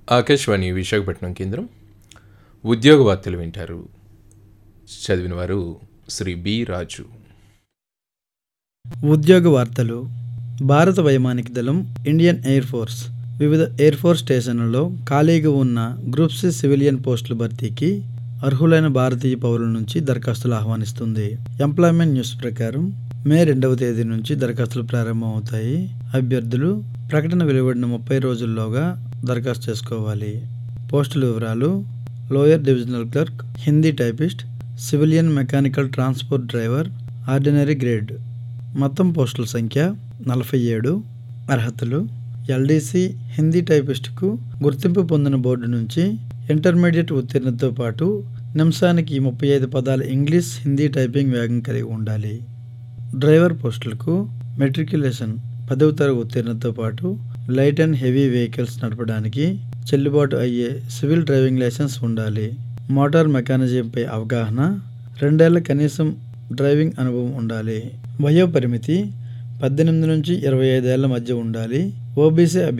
ఆకాశవాణి విశాఖపట్నం కేంద్రం ఉద్యోగ వార్తలు వింటారు చదివిన వారు శ్రీ బి రాజు ఉద్యోగ వార్తలు భారత వైమానిక దళం ఇండియన్ ఎయిర్ ఫోర్స్ వివిధ ఎయిర్ ఫోర్స్ స్టేషన్లలో ఖాళీగా ఉన్న గ్రూప్ సి సివిలియన్ పోస్టుల భర్తీకి అర్హులైన భారతీయ పౌరుల నుంచి దరఖాస్తులు ఆహ్వానిస్తుంది ఎంప్లాయ్మెంట్ న్యూస్ ప్రకారం మే రెండవ తేదీ నుంచి దరఖాస్తులు ప్రారంభమవుతాయి అభ్యర్థులు ప్రకటన వెలువడిన ముప్పై రోజుల్లోగా దరఖాస్తు చేసుకోవాలి పోస్టుల వివరాలు lower divisional clerk Hindi typist civilian mechanical transport driver ordinary grade మొత్తం పోస్టుల సంఖ్య నలభై ఏడు అర్హతలు ఎల్డీసీ హిందీ టైపిస్టుకు గుర్తింపు పొందిన బోర్డు నుంచి ఇంటర్మీడియట్ ఉత్తీర్ణతతో పాటు నిమిషానికి ముప్పై ఐదు పదాల ఇంగ్లీష్ హిందీ టైపింగ్ వేగం కలిగి ఉండాలి డ్రైవర్ పోస్టులకు మెట్రిక్యులేషన్ పదవ తరగతి ఉత్తీర్ణతతో పాటు లైట్ అండ్ హెవీ వెహికల్స్ నడపడానికి చెల్లుబాటు అయ్యే సివిల్ డ్రైవింగ్ లైసెన్స్ ఉండాలి మోటార్ మెకానిజంపై అవగాహన రెండేళ్ల కనీసం డ్రైవింగ్ అనుభవం ఉండాలి వయో పరిమితి పద్దెనిమిది నుంచి ఇరవై ఐదేళ్ల మధ్య ఉండాలి ఓబీసీ